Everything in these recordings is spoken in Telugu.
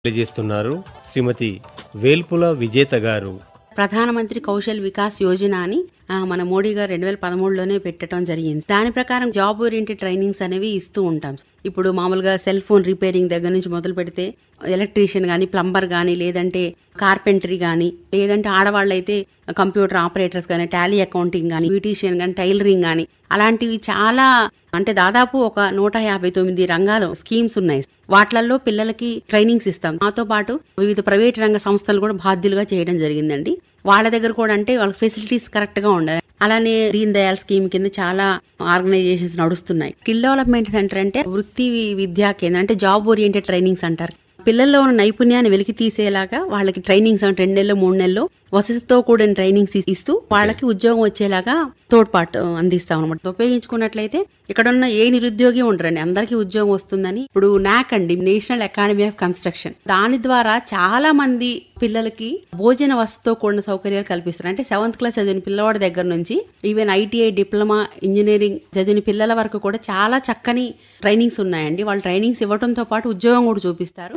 తెలియజేస్తున్నారు శ్రీమతి వేల్పుల విజేత గారు ప్రధానమంత్రి కౌశల్ వికాస్ యోజన అని ఆ, మన మోడీ గారు రెండు వేల పదమూడులోనే పెట్టడం జరిగింది దాని ప్రకారం జాబ్ ఓరియంటెడ్ ట్రైనింగ్స్ అనేవి ఇస్తూ ఉంటాం ఇప్పుడు మామూలుగా సెల్ ఫోన్ రిపేరింగ్ దగ్గర నుంచి మొదలు పెడితే ఎలక్ట్రీషియన్ గానీ ప్లంబర్ గానీ లేదంటే కార్పెంటరీ గానీ లేదంటే ఆడవాళ్ళైతే కంప్యూటర్ ఆపరేటర్స్ గానీ టాలీ అకౌంటింగ్ గానీ బ్యూటీషియన్ గానీ టైలరింగ్ గానీ అలాంటివి చాలా అంటే దాదాపు ఒక నూట యాభై తొమ్మిది రంగాలు స్కీమ్స్ ఉన్నాయి వాటిలలో పిల్లలకి ట్రైనింగ్స్ ఇస్తాం మాతో పాటు వివిధ ప్రైవేట్ రంగ సంస్థలు కూడా బాధ్యులుగా చేయడం జరిగిందండి వాళ్ళ దగ్గర కూడా అంటే వాళ్ళ ఫెసిలిటీస్ కరెక్ట్ గా ఉండాలి అలానే దీన్ దయాల్ స్కీమ్ కింద చాలా ఆర్గనైజేషన్స్ నడుస్తున్నాయి స్కిల్ డెవలప్మెంట్ సెంటర్ అంటే వృత్తి విద్యా కేంద్రం అంటే జాబ్ ఓరియంటెడ్ ట్రైనింగ్స్ అంటారు పిల్లల్లో ఉన్న నైపుణ్యాన్ని వెలికి తీసేలాగా వాళ్ళకి ట్రైనింగ్స్ అంటే రెండు నెలలు మూడు నెలలు వసతితో కూడిన ట్రైనింగ్స్ ఇస్తూ వాళ్ళకి ఉద్యోగం వచ్చేలాగా తోడ్పాటు అందిస్తాం అనమాట ఉపయోగించుకున్నట్లయితే ఇక్కడ ఉన్న ఏ నిరుద్యోగి ఉండరండి అందరికీ ఉద్యోగం వస్తుందని ఇప్పుడు నాక్ అండి నేషనల్ అకాడమీ ఆఫ్ కన్స్ట్రక్షన్ దాని ద్వారా చాలా మంది పిల్లలకి భోజన వసతితో కూడిన సౌకర్యాలు కల్పిస్తున్నారు అంటే సెవెంత్ క్లాస్ చదివిన పిల్లవాడి దగ్గర నుంచి ఈవెన్ ఐటీఐ డిప్లొమా ఇంజనీరింగ్ చదివిన పిల్లల వరకు కూడా చాలా చక్కని ట్రైనింగ్స్ ఉన్నాయండి వాళ్ళు ట్రైనింగ్స్ ఇవ్వడంతో పాటు ఉద్యోగం కూడా చూపిస్తారు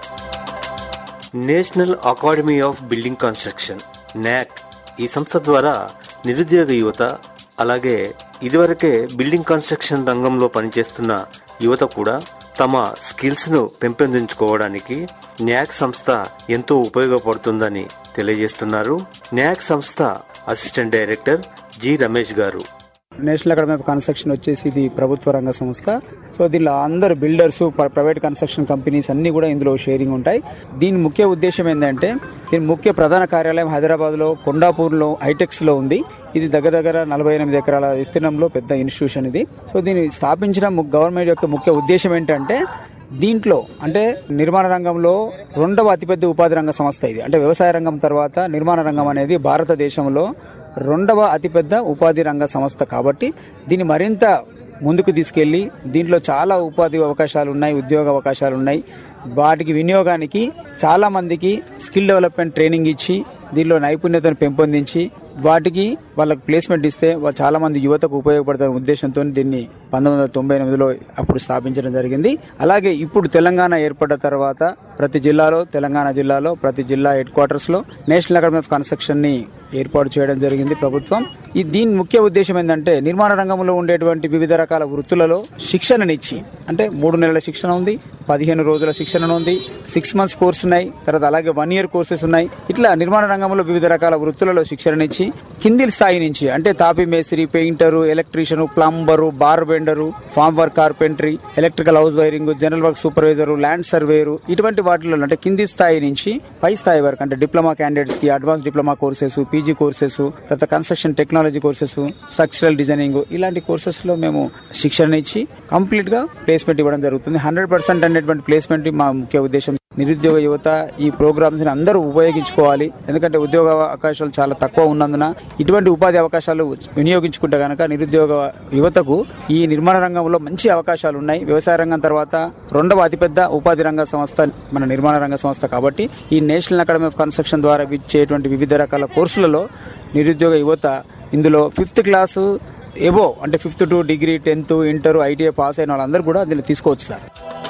national academy of building construction NAC ఈ సంస్థ ద్వారా నిరుద్యోగ యువత అలాగే ఇదివరకే బిల్డింగ్ కన్స్ట్రక్షన్ రంగంలో పనిచేస్తున్న యువత కూడా తమ స్కిల్స్ ను పెంపొందించుకోవడానికి న్యాక్ సంస్థ ఎంతో ఉపయోగపడుతుందని తెలియజేస్తున్నారు న్యాక్ సంస్థ అసిస్టెంట్ డైరెక్టర్ జి రమేష్ గారు నేషనల్ అకాడమీ ఆఫ్ కన్స్ట్రక్షన్ వచ్చేసి ఇది ప్రభుత్వ రంగ సంస్థ సో దీనిలో అందరు బిల్డర్స్ ప్రైవేట్ కన్స్ట్రక్షన్ కంపెనీస్ అన్ని కూడా ఇందులో షేరింగ్ ఉంటాయి దీని ముఖ్య ఉద్దేశం ఏంటంటే దీని ముఖ్య ప్రధాన కార్యాలయం హైదరాబాద్ లో కొండాపూర్ లో హైటెక్స్ లో ఉంది ఇది దగ్గర దగ్గర నలభై ఎనిమిది ఎకరాల విస్తీర్ణంలో పెద్ద ఇన్స్టిట్యూషన్ ఇది సో దీన్ని స్థాపించడం గవర్నమెంట్ యొక్క ముఖ్య ఉద్దేశం ఏంటంటే దీంట్లో అంటే నిర్మాణ రంగంలో రెండవ అతిపెద్ద ఉపాధి రంగ సంస్థ ఇది అంటే వ్యవసాయ రంగం తర్వాత నిర్మాణ రంగం అనేది భారతదేశంలో రెండవ అతిపెద్ద ఉపాధి రంగ సంస్థ కాబట్టి దీన్ని మరింత ముందుకు తీసుకెళ్లి దీంట్లో చాలా ఉపాధి అవకాశాలు ఉన్నాయి ఉద్యోగ అవకాశాలు ఉన్నాయి వాటికి వినియోగానికి చాలా మందికి స్కిల్ డెవలప్మెంట్ ట్రైనింగ్ ఇచ్చి దీనిలో నైపుణ్యతను పెంపొందించి వాటికి వాళ్ళకి ప్లేస్మెంట్ ఇస్తే వాళ్ళు చాలా మంది యువతకు ఉపయోగపడుతున్న ఉద్దేశంతో దీన్ని పంతొమ్మిది వందల తొంభై ఎనిమిదిలో అప్పుడు స్థాపించడం జరిగింది అలాగే ఇప్పుడు తెలంగాణ ఏర్పడ్డ తర్వాత ప్రతి జిల్లాలో తెలంగాణ జిల్లాలో ప్రతి జిల్లా హెడ్ క్వార్టర్స్ లో నేషనల్ అకాడమీ ఆఫ్ కన్స్ట్రక్షన్ ని ఏర్పాటు చేయడం జరిగింది ప్రభుత్వం ఈ దీని ముఖ్య ఉద్దేశం ఏంటంటే నిర్మాణ రంగంలో ఉండేటువంటి వివిధ రకాల వృత్తులలో శిక్షణనిచ్చి అంటే మూడు నెలల శిక్షణ ఉంది పదిహేను రోజుల శిక్షణ ఉంది సిక్స్ మంత్స్ కోర్స్ ఉన్నాయి తర్వాత అలాగే వన్ ఇయర్ కోర్సెస్ ఉన్నాయి ఇట్లా నిర్మాణ రంగంలో వివిధ రకాల వృత్తులలో శిక్షణనిచ్చి కింది స్థాయి నుంచి అంటే తాపి మేస్త్రి painter electrician plumber bar bender form work carpentry electrical house wiring general work supervisor land surveyor ఇటువంటి వాటిలో అంటే కింది స్థాయి నుంచి పై స్థాయి వరకు అంటే డిప్లొమా క్యాండిడేట్స్ కి advance diploma courses PG courses తర్వాత construction technology courses structural designing ఇలాంటి కోర్సెస్ లో మేము శిక్షణ ఇచ్చి కంప్లీట్ గా ప్లేస్మెంట్ ఇవ్వడం జరుగుతుంది హండ్రెడ్ పర్సెంట్ అనేటువంటి ప్లేస్మెంట్ మా ముఖ్య ఉద్దేశం నిరుద్యోగ యువత ఈ ప్రోగ్రామ్స్ ని అందరూ ఉపయోగించుకోవాలి ఎందుకంటే ఉద్యోగ అవకాశాలు చాలా తక్కువ ఉన్నందున ఇటువంటి ఉపాధి అవకాశాలు వినియోగించుకుంటే గనక నిరుద్యోగ యువతకు ఈ నిర్మాణ రంగంలో మంచి అవకాశాలు ఉన్నాయి వ్యవసాయ రంగం తర్వాత రెండవ అతిపెద్ద ఉపాధి రంగ సంస్థ మన నిర్మాణ రంగ సంస్థ కాబట్టి ఈ నేషనల్ అకాడమీ ఆఫ్ కన్స్ట్రక్షన్ ద్వారా ఇచ్చేటువంటి వివిధ రకాల కోర్సులలో నిరుద్యోగ యువత ఇందులో ఫిఫ్త్ క్లాసు ఎబో అంటే fifth to degree tenth inter ITI pass అయిన వాళ్ళందరూ కూడా దీన్ని తీసుకోవచ్చు సార్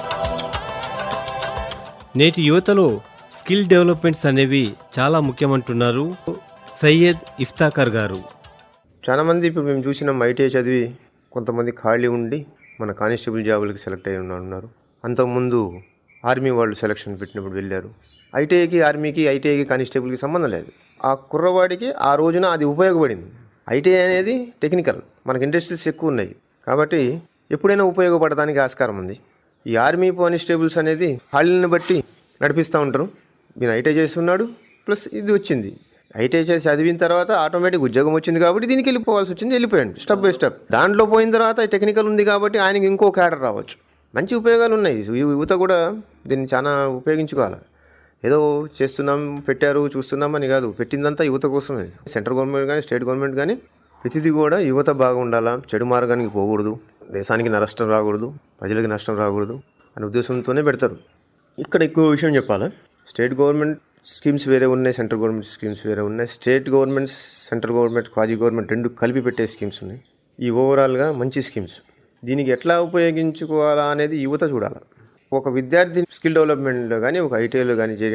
నేటి యువతలో స్కిల్ డెవలప్మెంట్స్ అనేవి చాలా ముఖ్యమంటున్నారు సయ్యద్ ఇఫ్తాకర్ గారు చాలా మంది ఇప్పుడు మేము చూసినాం ఐటీఐ చదివి కొంతమంది ఖాళీ ఉండి మన కానిస్టేబుల్ జాబులకి సెలెక్ట్ అయి ఉన్న- ఉన్నారు అంతకుముందు ఆర్మీ వాళ్ళు సెలక్షన్ పెట్టినప్పుడు వెళ్ళారు ఐటీఐకి ఆర్మీకి ఐటీఐకి కానిస్టేబుల్కి సంబంధం లేదు ఆ కుర్రవాడికి ఆ రోజున అది ఉపయోగపడింది ఐటీఐ అనేది టెక్నికల్ మనకి ఇండస్ట్రీస్ ఎక్కువ ఉన్నాయి కాబట్టి ఎప్పుడైనా ఉపయోగపడడానికి ఆస్కారం ఉంది ఈ ఆర్మీ కానిస్టేబుల్స్ అనేది ఖాళీలను బట్టి నడిపిస్తూ ఉంటారు నేను ఐటీఐ చేస్తున్నాడు ప్లస్ ఇది వచ్చింది ఐటీఐ చేసి చదివిన తర్వాత ఆటోమేటిక్ ఉద్యోగం వచ్చింది కాబట్టి దీనికి వెళ్ళిపోవాల్సి వచ్చింది వెళ్ళిపోయాడు స్టెప్ బై స్టెప్ దాంట్లో పోయిన తర్వాత టెక్నికల్ ఉంది కాబట్టి ఆయనకి ఇంకో క్యాడర్ రావచ్చు మంచి ఉపయోగాలు ఉన్నాయి యు- యువత కూడా దీన్ని చాలా ఉపయోగించుకోవాలి ఏదో చేస్తున్నాం పెట్టారు చూస్తున్నాం అని కాదు పెట్టిందంతా యువత కోసమే సెంట్రల్ గవర్నమెంట్ కానీ స్టేట్ గవర్నమెంట్ కానీ ప్రతిదీ కూడా యువత బాగుండాలా చెడు మార్గానికి పోకూడదు దేశానికి నష్టం రాకూడదు ప్రజలకి నష్టం రాకూడదు అనే ఉద్దేశంతోనే పెడతారు ఇక్కడ ఎక్కువ విషయం చెప్పాలా స్టేట్ గవర్నమెంట్ స్కీమ్స్ వేరే ఉన్నాయి సెంట్రల్ గవర్నమెంట్ స్కీమ్స్ వేరే ఉన్నాయి state government central government quasi government రెండు కలిపి పెట్టే స్కీమ్స్ ఉన్నాయి ఈ ఓవరాల్గా మంచి స్కీమ్స్ దీనికి ఎట్లా ఉపయోగించుకోవాలా అనేది యువత చూడాలి ఒక విద్యార్థి స్కిల్ డెవలప్మెంట్లో కానీ ఒక ఐటీఐలో కానీ